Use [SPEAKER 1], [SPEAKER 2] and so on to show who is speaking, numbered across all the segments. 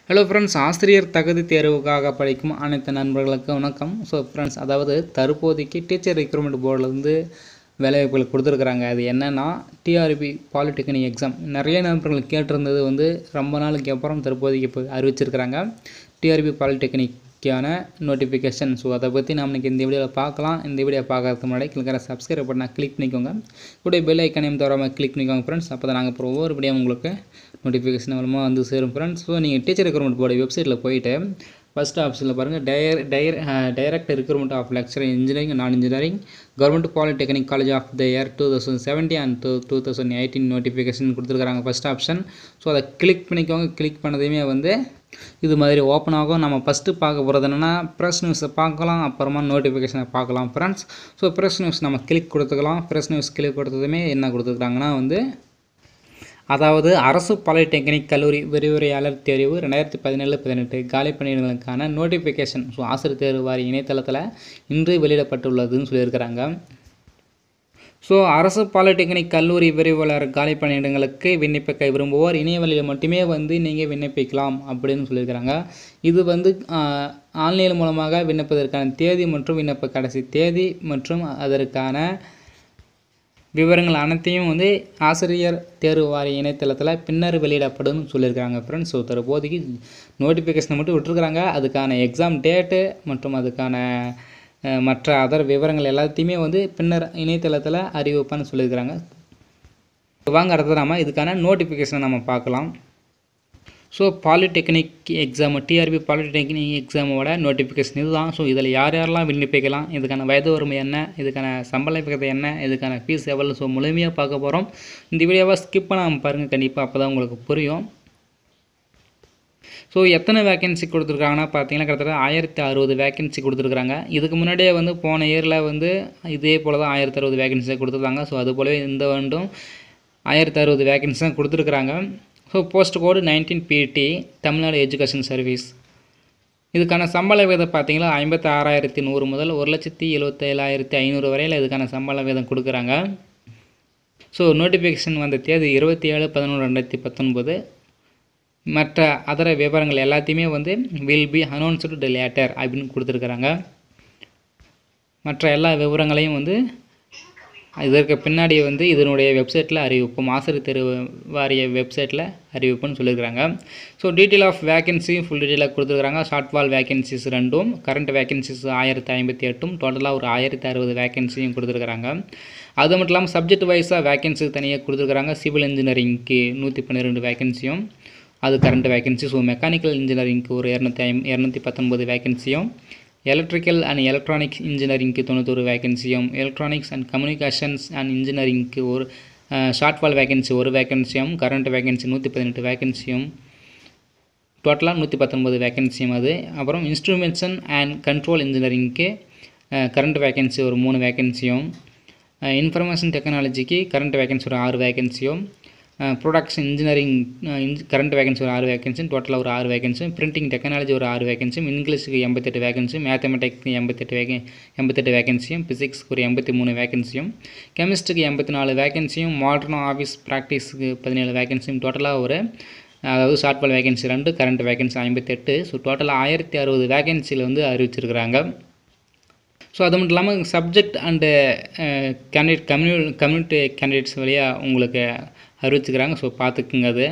[SPEAKER 1] hello friends ஆசிரியர் தகுதி தேர்வுக்காக படிக்கும் அனைத்து நண்பர்களுக்கும் வணக்கம் ஸோ ஃப்ரெண்ட்ஸ் அதாவது தற்போதைக்கு டீச்சர் ரெக்ரூட்மெண்ட் போர்டிலேருந்து வேலைவாய்ப்புகள் கொடுத்துருக்குறாங்க அது என்னென்னா டிஆர்பி பாலிடெக்னிக் எக்ஸாம் நிறைய நண்பர்கள் கேட்டிருந்தது வந்து ரொம்ப நாளுக்கு அப்புறம் தற்போதைக்கு இப்போ அறிவிச்சிருக்கிறாங்க டிஆர்பி பாலிடெக்னிக்கான நோட்டிஃபிகேஷன் ஸோ அதை பற்றி நம்ம இன்னைக்கு இந்த வீடியோவில் பார்க்கலாம் இந்த வீடியோ பார்க்கறதுக்கு முன்னாடி கிளிக்கிற சப்ஸ்கிரைப் பண்ணால் கிளிக் பண்ணிக்கோங்க கூட பெல் ஐக்கனையும் தவறாமல் கிளிக் பண்ணிக்கோங்க ஃப்ரெண்ட்ஸ் அப்போ தான் நாங்கள் அப்புறம் ஒவ்வொரு வீடியோ உங்களுக்கு நோட்டிஃபிகேஷன் மூலமாக வந்து சேரும் ஃப்ரெண்ட்ஸ் ஸோ நீங்கள் டீச்சர் ரெக்ரூட்மெண்ட் போர்டு வெப்சைட்டில் போயிட்டு ஃபஸ்ட் ஆப்ஷனில் பாருங்கள் டயர் டயர் direct recruitment of lecturer engineering நான் engineering government polytechnic college of the year two thousand seventy and two two thousand eighteen notification கொடுத்துருக்காங்க ஃபஸ்ட் ஆப்ஷன் ஸோ அதை கிளிக் பண்ணிக்கோங்க கிளிக் பண்ணதையுமே வந்து இது மாதிரி ஓப்பன் ஆகும் நம்ம ஃபஸ்ட்டு பார்க்க போகிறது என்னென்னா ப்ரெஸ் நியூஸை பார்க்கலாம் அப்புறமா நோட்டிஃபிகேஷனை பார்க்கலாம் ஃப்ரெண்ட்ஸ் ஸோ ப்ரெஸ் நியூஸ் நம்ம கிளிக் கொடுத்துக்கலாம் ப்ரெஸ் நியூஸ் கிளிக் கொடுத்ததுமே என்ன கொடுத்துருக்காங்கன்னா வந்து அதாவது அரசு பாலிடெக்னிக் கல்லூரி விரிவுரையாளர் தேர்வு ரெண்டாயிரத்தி பதினேழு பதினெட்டு காலி பணியிடங்களுக்கான நோட்டிஃபிகேஷன் ஸோ ஆசிரியர் தேர்வு வாரிய இணையதளத்தில் இன்று வெளியிடப்பட்டுள்ளதுன்னு சொல்லியிருக்கிறாங்க ஸோ அரசு பாலிடெக்னிக் கல்லூரி விரிவுரையாளர் காலி பணியிடங்களுக்கு விண்ணப்பிக்க விரும்புவோர் இணையவழியில் மட்டுமே வந்து நீங்கள் விண்ணப்பிக்கலாம் அப்படின்னு சொல்லியிருக்கிறாங்க இது வந்து ஆன்லைன் மூலமாக விண்ணப்பதற்கான தேதி மற்றும் விண்ணப்ப கடைசி தேதி மற்றும் அதற்கான விவரங்கள் அனைத்தையும் வந்து ஆசிரியர் தேர்வு வாரிய இணையதளத்தில் பின்னர் வெளியிடப்படும் சொல்லியிருக்காங்க ஃப்ரெண்ட்ஸ் ஸோ தற்போதைக்கு நோட்டிஃபிகேஷனை மட்டும் விட்டுருக்குறாங்க அதுக்கான எக்ஸாம் டேட்டு மற்றும் அதுக்கான மற்ற அதர் விவரங்கள் எல்லாத்தையுமே வந்து பின்னர் இணையதளத்தில் அறிவிப்பான்னு சொல்லியிருக்கிறாங்க வாங்க அடுத்தது நம்ம இதுக்கான நோட்டிஃபிகேஷனை நம்ம பார்க்கலாம் so polytechnic exam TRB polytechnic எக்ஸாமோட நோட்டிஃபிகேஷன் இதுதான் ஸோ இதில் யார் யாரெல்லாம் விண்ணப்பிக்கலாம் இதுக்கான வயது வறுமை என்ன இதுக்கான சம்பள விகிதம் என்ன இதுக்கான ஃபீஸ் எவ்வளோ ஸோ முழுமையாக பார்க்க போகிறோம் இந்த வீடியோவை ஸ்கிப் பண்ணாமல் பாருங்கள் கண்டிப்பாக அப்போ தான் உங்களுக்கு புரியும் ஸோ எத்தனை வேக்கன்சி கொடுத்துருக்காங்கன்னா பார்த்தீங்கன்னா கிட்டத்தட்ட ஆயிரத்தி அறுபது வேக்கன்சி கொடுத்துருக்குறாங்க இதுக்கு முன்னாடியே வந்து போன இயரில் வந்து இதே போல் தான் ஆயிரத்தி அறுபது வேக்கன்சி கொடுத்துருக்காங்க ஸோ அது போலவே இந்த வருடம் ஆயிரத்தி அறுபது வேக்கன்சி தான் கொடுத்துருக்குறாங்க ஸோ போஸ்ட் கோடு நைன்டீன் பிடி தமிழ்நாடு எஜுகேஷன் சர்வீஸ் இதுக்கான சம்பள வீதம் பார்த்தீங்கன்னா ஐம்பத்தி ஆறாயிரத்தி நூறு முதல் ஒரு லட்சத்தி எழுபத்தேழாயிரத்தி ஐநூறு வரையில் இதுக்கான சம்பள வீதம் கொடுக்குறாங்க ஸோ நோட்டிஃபிகேஷன் வந்த தேதி இருபத்தி ஏழு பதினொன்று ரெண்டாயிரத்தி பத்தொன்பது மற்ற அதர விவரங்கள் எல்லாத்தையுமே வந்து வில் பி அனௌன்ஸ்டு லேட்டர் அப்படின்னு கொடுத்துருக்குறாங்க மற்ற எல்லா விவரங்களையும் வந்து இதற்கு பின்னாடி வந்து இதனுடைய வெப்சைட்டில் அறிவிப்போம் ஆசிரியர் தேர்வு வாரிய வெப்சைட்டில் அறிவிப்புன்னு சொல்லியிருக்கிறாங்க so detail of vacancy full டீட்டெயிலாக கொடுத்துருக்குறாங்க ஷார்ட் வால் வேகன்சிஸ் ரெண்டும் கரண்ட் வேகன்சிஸ் ஆயிரத்தி ஐம்பத்தி எட்டும் டோட்டலாக ஒரு ஆயிரத்தி அறுபது வேகன்சியும் கொடுத்துருக்குறாங்க அது மட்டும் இல்லாமல் சப்ஜெக்ட் வைஸாக வேகன்சி தனியாக கொடுத்துருக்குறாங்க சிவில் இன்ஜினியரிங்க்கு நூற்றி பன்னிரெண்டு வேகன்சியும் அது கரண்ட் வேகன்சி ஸோ மெக்கானிக்கல் இன்ஜினியரிங்க்கு ஒரு இரநூத்தி ஐம் இரநூத்தி பத்தொன்பது வேகன்சியும் எலக்ட்ரிக்கல் அண்ட் எலக்ட்ரானிக்ஸ் இன்ஜினியரிங்க்கு தொண்ணூத்தொரு வேகன்சியும் எலக்ட்ரானிக்ஸ் அண்ட் கம்யூனிகேஷன்ஸ் அண்ட் இன்ஜினியரிங்க்கு ஒரு ஷார்ட் ஃபால் வேகன்சி ஒரு வேகன்சியும் கரண்ட் வேகன்சி நூற்றி பதினெட்டு வேகன்சியும் டோட்டலாக நூற்றி பத்தொன்பது வேகன்சியும் அது அப்புறம் இன்ஸ்ட்ருமென்ஷன் அண்ட் கண்ட்ரோல் இன்ஜினியரிங்க்கு கரண்ட் வேகன்சி ஒரு மூணு வேகன்சியும் இன்ஃபர்மேஷன் டெக்னாலஜிக்கு கரண்ட் வேகன்சி ஒரு ஆறு வேகன்சியும் ப்ரொடக்ஷன் இன்ஜினியரிங் கரண்ட் வேகன்சி ஒரு ஆறு வேகன்சியும் டோட்டலாக ஒரு ஆறு வேகன்சியும் பிரிண்டிங் டெக்னாலஜி ஒரு ஆறு வேகன்சியும் இங்கிலீஷுக்கு எண்பத்தெட்டு வேகன்சியும் மேத்தமெட்டிக்ஸ்க்கு எண்பத்தெட்டு வேக எண்பத்தெட்டு வேகன்சியும் ஃபிசிக்ஸ்க்கு ஒரு எண்பத்தி மூணு வேகன்சியும் கெமிஸ்ட்ரிக்கு எண்பத்தி நாலு வேகன்சியும் மாடர்ன் ஆஃபீஸ் ப்ராக்டிஸுக்கு பதினேழு வேகன்சியும் டோட்டலாக ஒரு அதாவது ஷார்ட் பால் வேகன்சி ரெண்டு கரண்ட் வேகன்சி ஐம்பத்தெட்டு ஸோ டோட்டலாக ஆயிரத்தி அறுபது வேகன்சியில் வந்து அறிவிச்சிருக்கிறாங்க ஸோ அது மட்டும் இல்லாமல் சப்ஜெக்ட் அண்டு கேண்டிடேட் கம்யூ கம்யூனிட்டி கேண்டிடேட்ஸ் வழியாக உங்களுக்கு அறிவிச்சுக்கிறாங்க ஸோ பார்த்துக்குங்க அது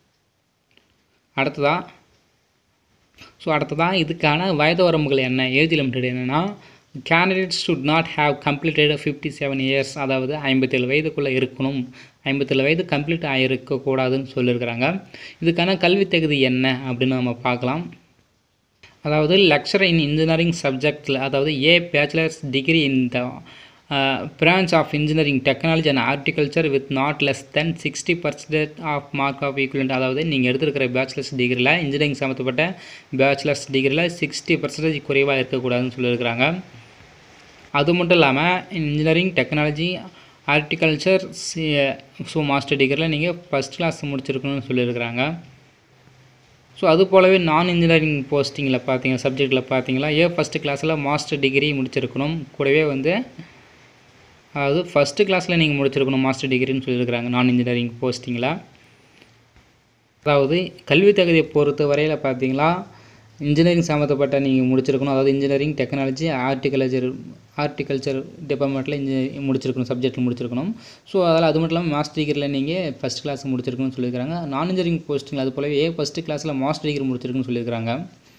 [SPEAKER 1] அடுத்ததாக ஸோ அடுத்ததாக இதுக்கான வயது வரம்புகள் என்ன ஏஜ் லிமிட்டட் என்னென்னா candidates should not have completed fifty seven years அதாவது ஐம்பத்தேழு வயதுக்குள்ளே இருக்கணும் ஐம்பத்தேழு வயது கம்ப்ளீட் ஆகிருக்கக்கூடாதுன்னு சொல்லியிருக்கிறாங்க இதுக்கான கல்வி தகுதி என்ன அப்படின்னு நம்ம பார்க்கலாம் அதாவது லெக்சர் இன் இன்ஜினியரிங் சப்ஜெக்டில் அதாவது a bachelors degree in the branch of engineering technology and horticulture with not less than sixty percentage of mark of equivalent அதாவது நீங்கள் எடுத்துருக்கிற பேச்சுலர்ஸ் டிகிரியில் இன்ஜினியரிங் சம்மந்தப்பட்ட பேச்சுலர்ஸ் டிகிரியில் சிக்ஸ்டி பர்சன்டேஜ் குறைவாக இருக்கக்கூடாதுன்னு சொல்லியிருக்கிறாங்க அது மட்டும் இல்லாமல் engineering technology horticulture so master டிகிரியில் நீங்கள் ஃபஸ்ட் கிளாஸ் முடிச்சிருக்கணும்னு சொல்லியிருக்கிறாங்க ஸோ அது போலவே நான் இன்ஜினியரிங் போஸ்டிங்கில் பார்த்தீங்க சப்ஜெக்டில் பார்த்தீங்களா ஏ ஃபஸ்ட்டு கிளாஸில் மாஸ்டர் டிகிரி முடிச்சிருக்கணும் கூடவே வந்து அதாவது ஃபஸ்ட்டு கிளாஸில் நீங்கள் முடிச்சிருக்கணும் மாஸ்டர் டிகிரின்னு சொல்லியிருக்கிறாங்க நான் இன்ஜினியரிங் போஸ்டிங்கில் அதாவது கல்வி தகுதியை பொறுத்த வரையில் பார்த்தீங்களா இன்ஜினியரிங் சம்மந்தப்பட்ட நீங்கள் முடிச்சிருக்கணும் அதாவது இன்ஜினியரிங் டெக்னாலஜி ஆர்டிகல்ச்சர் ஆர்டிகல்ச்சர் டிபார்ட்மெண்ட்டில் இன்ஜினியரிங் முடிச்சிருக்கணும் சப்ஜெக்ட் முடிச்சிருக்கணும் ஸோ அதில் அது மட்டும் இல்லாமல் மாஸ்டர் டிகிரியில் நீங்கள் ஃபஸ்ட் கிளாஸ் முடிச்சிருக்கணும்னு சொல்லியிருக்காங்க நான் இன்ஜினியரிங் போஸ்டிங் அது போலவே ஃபஸ்ட்டு கிளாஸில் மாஸ்டர் டிகிரி முடிச்சிருக்குன்னு சொல்லியிருக்காங்க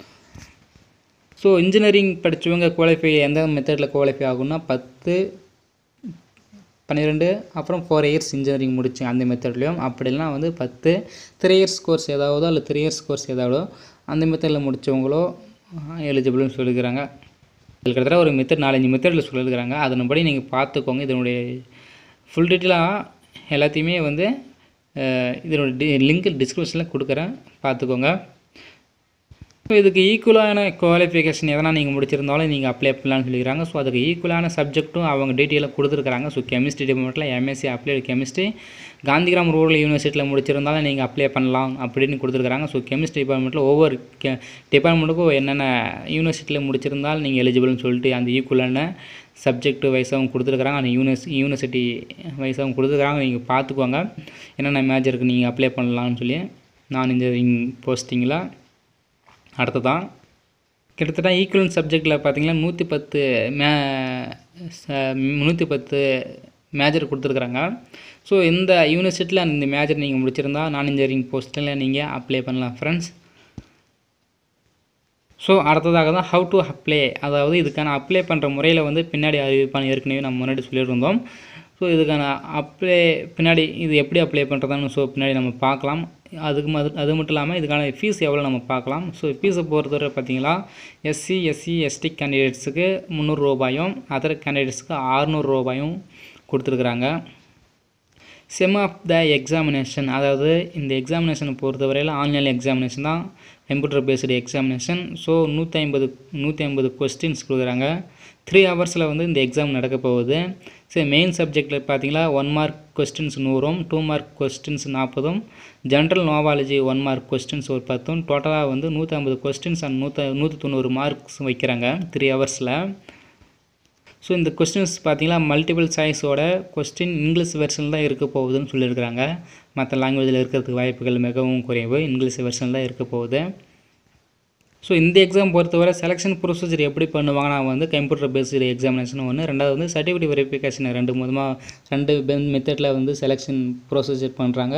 [SPEAKER 1] ஸோ இன்ஜினியரிங் படித்தவங்க குவாலிஃபை எந்த மெத்தடில் குவாலிஃபை ஆகும்னா பத்து பன்னிரெண்டு அப்புறம் ஃபோர் இயர்ஸ் இன்ஜினியரிங் முடிச்சு அந்த மெத்தட்லேயும் அப்படி இல்லைனா வந்து பத்து த்ரீ இயர்ஸ் கோர்ஸ் ஏதாவதோ இல்லை த்ரீ இயர்ஸ் கோர்ஸ் ஏதாவதோ அந்த மெத்தடில் முடித்தவங்களோ எலிஜிபிள்னு சொல்லியிருக்கிறாங்க இதில் கிட்டத்தட்ட ஒரு மெத்தட் நாலஞ்சு மெத்தடில் சொல்லியிருக்கிறாங்க அதன்படி நீங்கள் பார்த்துக்கோங்க இதனுடைய ஃபுல் டீட்டெயிலாக எல்லாத்தையுமே வந்து அஹ், இதனோட டி லிங்க் டிஸ்கிரிப்ஷனில் கொடுக்குறேன் பார்த்துக்கோங்க ஸோ இதுக்கு ஈக்குவலான குவாலிஃபிகேஷன் எதனா நீங்கள் முடிச்சிருந்தாலும் நீங்கள் அப்ளை பண்ணலாம்னு சொல்லிக்கிறாங்க ஸோ அதுக்கு ஈக்குவலான சப்ஜெக்ட்டும் அவங்க டீட்டெயிலாக கொடுத்துருக்காங்க ஸோ கெமிஸ்ட்ரி டிபார்ட்மெண்ட்டில் MSc applied chemistry Gandhigram rural யூனிவர்சிட்டியில் முடிச்சிருந்தாலும் நீங்கள் அப்ளை பண்ணலாம் அப்படின்னு கொடுத்துருக்காங்க ஸோ கெமிஸ்ட்ரி டிபார்ட்மெண்ட்டில் ஒவ்வொரு கெ டிபார்ட்மெண்ட்டுக்கும் என்னென்ன யூனிவர்சிட்டியில் முடிச்சிருந்தாலும் நீங்கள் எலிஜிபிள்னு சொல்லிட்டு அந்த ஈக்குவலான சப்ஜெக்ட் வைஸாகவும் கொடுத்துருக்குறாங்க அந்த யூனிவர்ஸ் யூனிவர்சிட்டி வைஸாகவும் கொடுத்துருக்காங்க நீங்கள் பார்த்துக்கோங்க என்னென்ன மேஜருக்கு நீங்கள் அப்ளை பண்ணலாம்னு சொல்லி நான் இன்ஜினியரிங் போஸ்டிங்கில் அடுத்ததான் கிட்டத்தட்ட ஈக்குவலன் சப்ஜெக்டில் பார்த்தீங்கன்னா நூற்றி பத்து மே நூற்றி பத்து மேஜர் கொடுத்துருக்குறாங்க ஸோ இந்த யூனிவர்சிட்டியில் இந்த மேஜர் நீங்கள் முடிச்சிருந்தா நான் இன்ஜினியரிங் போஸ்ட்டில் நீங்கள் அப்ளை பண்ணலாம் ஃப்ரெண்ட்ஸ் ஸோ அடுத்ததாக தான் ஹவு டு அப்ளை அதாவது இதுக்கான அப்ளை பண்ணுற முறையில் வந்து பின்னாடி அறிவிப்பான ஏற்கனவே நம்ம முன்னாடி சொல்லியிருந்தோம் ஸோ இதுக்கான அப்ளை பின்னாடி இது எப்படி அப்ளை பண்ணுறதான்னு ஸோ பின்னாடி நம்ம பார்க்கலாம் அதுக்கு அது அது மட்டும் இல்லாமல் இதுக்கான ஃபீஸ் எவ்வளோ நம்ம பார்க்கலாம் ஸோ ஃபீஸை பொறுத்தவரை பார்த்தீங்களா எஸ்சி எஸ்சி எஸ்டி கேண்டிடேட்ஸுக்கு முந்நூறு ரூபாயும் அதர் கேண்டிடேட்ஸுக்கு அறுநூறு ரூபாயும் கொடுத்துருக்குறாங்க செம் ஆஃப் த எக்ஸாமினேஷன் அதாவது இந்த எக்ஸாமினேஷனை பொறுத்தவரையில் ஆன்லைன் எக்ஸாமினேஷன் தான் கம்ப்யூட்டர் பேஸ்டு எக்ஸாமினேஷன் ஸோ நூற்றி ஐம்பது நூற்றி ஐம்பது கொஸ்டின்ஸ் கொடுக்குறாங்க த்ரீ ஹவர்ஸில் வந்து இந்த எக்ஸாம் நடக்க போகுது சரி மெயின் சப்ஜெக்டில் பார்த்தீங்களா ஒன் மார்க் கொஸ்டின்ஸ் நூறும் டூ மார்க் கொஸ்டின்ஸ் நாற்பதும் general knowledge one mark questions ஒரு பத்தும் டோட்டலாக வந்து நூற்றி ஐம்பது கொஸ்டின்ஸ் அண்ட் நூற்ற நூற்றி தொண்ணூறு மார்க்ஸ் வைக்கிறாங்க த்ரீ ஹவர்ஸில் ஸோ இந்த கொஸ்டின்ஸ் பார்த்தீங்கன்னா மல்டிபிள் சாய்ஸோட கொஸ்டின் இங்கிலீஷ் வெர்ஷன் தான் இருக்க போகுதுன்னு சொல்லியிருக்கிறாங்க மற்ற லாங்குவேஜில் இருக்கிறதுக்கு வாய்ப்புகள் மிகவும் குறைவு இங்கிலீஷ் வெர்ஷன் தான் இருக்க போகுது ஸோ இந்த எக்ஸாம் பொறுத்தவரை செலெக்ஷன் ப்ரொசீஜர் எப்படி பண்ணுவாங்கன்னா வந்து கம்ப்யூட்டர் பேஸ்டு எக்ஸாமினேஷன் ஒன்று ரெண்டாவது வந்து சர்டிஃபிகேட் வெரிஃபிகேஷன் ரெண்டு மூலமாக ரெண்டு மெத்தடில் வந்து செலெக்ஷன் ப்ரொசீஜர் பண்ணுறாங்க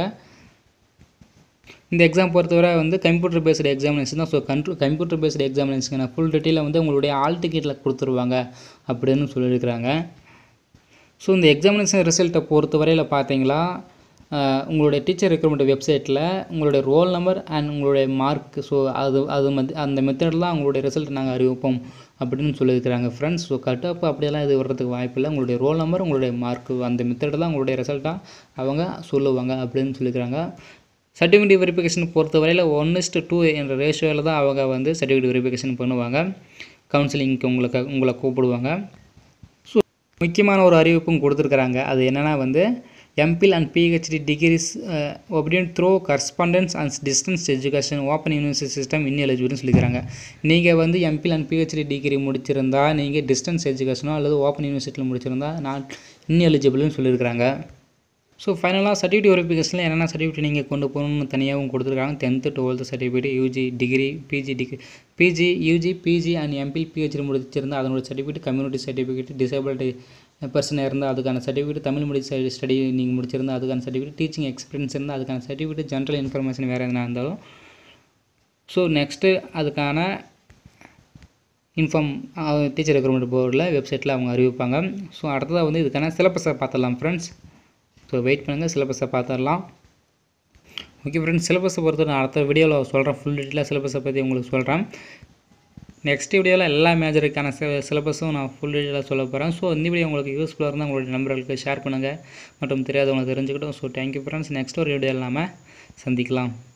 [SPEAKER 1] இந்த எக்ஸாம் பொறுத்தவரை வந்து கம்ப்யூட்டர் பேஸ்டு எக்ஸாமினேஷன் தான் ஸோ கண்ட்ரு கம்ப்யூட்டர் பேஸ்டு எக்ஸாமினேஷன் ஃபுல் டீட்டெயிலை வந்து உங்களுடைய ஆல் டிக்கெட்டில் கொடுத்துருவாங்க அப்படின்னு சொல்லியிருக்கிறாங்க ஸோ இந்த எக்ஸாமினேஷன் ரிசல்ட்டை பொறுத்தவரையில் பார்த்தீங்களா ஆஹ், உங்களுடைய டீச்சர் ரெக்ரூட்மெண்ட் வெப்சைட்டில் உங்களுடைய ரோல் நம்பர் அண்ட் உங்களுடைய மார்க் ஸோ அது அது மத் அந்த மெத்தடில் தான் உங்களுடைய ரிசல்ட் நாங்கள் அறிவிப்போம் அப்படின்னு சொல்லியிருக்கிறாங்க ஃப்ரெண்ட்ஸ் ஸோ கட்டப் அப்படியெல்லாம் இது வர்றதுக்கு வாய்ப்பில்லை உங்களுடைய ரோல் நம்பர் உங்களுடைய மார்க் அந்த மெத்தடில் தான் உங்களுடைய ரிசல்ட்டாக அவங்க சொல்லுவாங்க அப்படின்னு சொல்லியிருக்கிறாங்க சர்டிஃபிகேட் வெரிஃபிகேஷன் பொறுத்தவரையில் ஒன் இஸ்ட்டு டூ என்ற ரேஷியோவில் தான் அவங்க வந்து சர்டிஃபிகேட் வெரிஃபிகேஷன் பண்ணுவாங்க கவுன்சிலிங்க்கு உங்களுக்கு உங்களை கூப்பிடுவாங்க ஸோ முக்கியமான ஒரு அறிவிப்பும் கொடுத்துருக்குறாங்க அது என்னென்னா வந்து MPhil and PhD degrees obtained through correspondence and distance education open university system in எலிஜிபிள்னு சொல்லிக்கிறாங்க நீங்கள் வந்து எம்பில் அண்ட் பிஹெச்டி டிகிரி முடிச்சிருந்தா நீங்கள் டிஸ்டன்ஸ் எஜுகேஷனோ அல்லது ஓப்பன் யூனிவர்சிட்டியில் முடிச்சிருந்தா நான் இன் எலிஜிபிள்னு சொல்லியிருக்கிறாங்க ஸோ ஃபைனலாக சர்டிஃபிகேட் வெரிஃபிகேஷனில் என்னென்ன சர்டிஃபிகேட் நீங்கள் கொண்டு போகணும்னு தனியாகவும் கொடுத்துருக்காங்க tenth twelfth certificate UG degree PG degree PG UG PG and MPhil PhD முடிச்சிருந்தால் அதனோட certificate community certificate disability person இருந்தால் அதுக்கான சர்டிஃபிகேட் தமிழ் மொழி ஸ்டடி நீங்கள் முடிச்சிருந்தால் அதுக்கான சர்டிஃபிகேட் டீச்சிங் எக்ஸ்பீரியன்ஸ் இருந்தால் அதுக்கான சர்டிஃபிகேட் ஜென்ரல் இன்ஃபர்மேஷன் வேறு எதுனா இருந்தாலும் ஸோ நெக்ஸ்ட்டு அதுக்கான இன்ஃபார்ம் டீச்சர் ரெக்ரூட்மெண்ட் போர்டில் வெப்சைட்டில் அவங்க அறிவிப்பாங்க ஸோ அடுத்ததாக வந்து இதுக்கான சிலபஸை பார்த்துடலாம் ஃப்ரெண்ட்ஸ் ஸோ வெயிட் பண்ணுங்கள் சிலபஸை பார்த்துடலாம் ஓகே ஃப்ரெண்ட்ஸ் சிலபஸை பொறுத்து நான் அடுத்த வீடியோவில் சொல்கிறேன் ஃபுல் டீட்டெயிலாக சிலபஸை பற்றி உங்களுக்கு சொல்கிறேன் நெக்ஸ்ட் வீடியோவில் எல்லா மேஜருக்கான சிலபஸும் நான் ஃபுல் டீட்டெயிலாக சொல்ல போகிறேன் ஸோ இந்த வீடியோ உங்களுக்கு யூஸ்ஃபுல்லாக இருந்தால் உங்களுடைய நண்பர்களுக்கு ஷேர் பண்ணுங்கள் மற்றும் தெரியாதவங்களுக்கு தெரிஞ்சுக்கிட்டோம் ஸோ தேங்க்யூ ஃப்ரெண்ட்ஸ் நெக்ஸ்ட் ஒரு வீடியோவில் நாம சந்திக்கலாம்